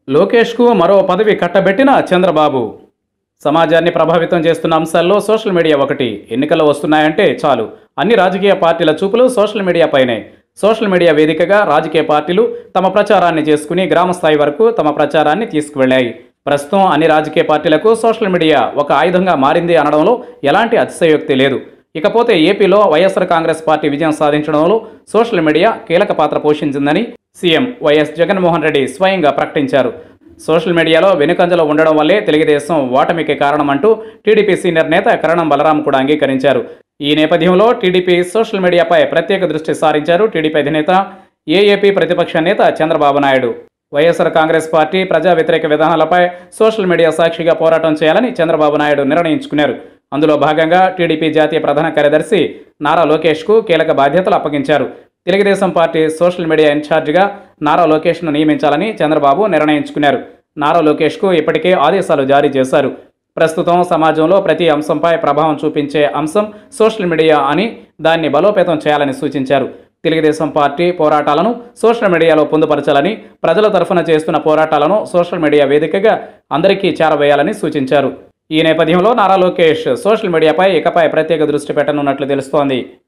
లోకేష్కు మరో పదవి కట్టబెట్టిన చంద్రబాబు సమాజాన్ని ప్రభావితం చేస్తున్న అంశాల్లో సోషల్ మీడియా ఒకటి ఎన్నికలు వస్తున్నాయంటే చాలు అన్ని రాజకీయ పార్టీల చూపులు సోషల్ మీడియాపైనే సోషల్ మీడియా వేదికగా రాజకీయ పార్టీలు తమ ప్రచారాన్ని చేసుకుని గ్రామ స్థాయి వరకు తమ ప్రచారాన్ని తీసుకువెళ్లాయి ప్రస్తుతం అన్ని రాజకీయ పార్టీలకు సోషల్ మీడియా ఒక ఆయుధంగా మారింది అనడంలో ఎలాంటి అతిశయోక్తి లేదు ఇకపోతే ఏపీలో వైఎస్ఆర్ కాంగ్రెస్ పార్టీ విజయం సాధించడంలో సోషల్ మీడియా కీలక పాత్ర పోషించిందని సీఎం వైఎస్ జగన్మోహన్ రెడ్డి స్వయంగా ప్రకటించారు సోషల్ మీడియాలో వెనుకంజలో ఉండడం వల్లే తెలుగుదేశం ఓటమికి కారణమంటూ టీడీపీ సీనియర్ నేత కరణం బలరాం కూడా అంగీకరించారు ఈ నేపథ్యంలో టీడీపీ సోషల్ మీడియాపై ప్రత్యేక దృష్టి సారించారు టీడీపీ అధినేత ఏఏపీ ప్రతిపక్ష నేత చంద్రబాబు నాయుడు వైఎస్ఆర్ కాంగ్రెస్ పార్టీ ప్రజా వ్యతిరేక విధానాలపై సోషల్ మీడియా సాక్షిగా పోరాటం చేయాలని చంద్రబాబు నాయుడు నిర్ణయించుకున్నారు అందులో భాగంగా టీడీపీ జాతీయ ప్రధాన కార్యదర్శి నారా లోకేష్కు కీలక బాధ్యతలు అప్పగించారు తెలుగుదేశం పార్టీ సోషల్ మీడియా ఇన్ఛార్జిగా నారా లోకేష్ను నియమించాలని చంద్రబాబు నిర్ణయించుకున్నారు నారా లోకేష్కు ఇప్పటికే ఆదేశాలు జారీ చేశారు ప్రస్తుతం సమాజంలో ప్రతి అంశంపై ప్రభావం చూపించే అంశం సోషల్ మీడియా అని దాన్ని బలోపేతం చేయాలని సూచించారు తెలుగుదేశం పార్టీ పోరాటాలను సోషల్ మీడియాలో పొందుపరచాలని ప్రజల తరఫున చేస్తున్న పోరాటాలను సోషల్ మీడియా వేదికగా అందరికీ చేరవేయాలని సూచించారు ఈ నేపథ్యంలో నారా లోకేష్ సోషల్ మీడియాపై ఇకపై ప్రత్యేక దృష్టి పెట్టనున్నట్లు తెలుస్తోంది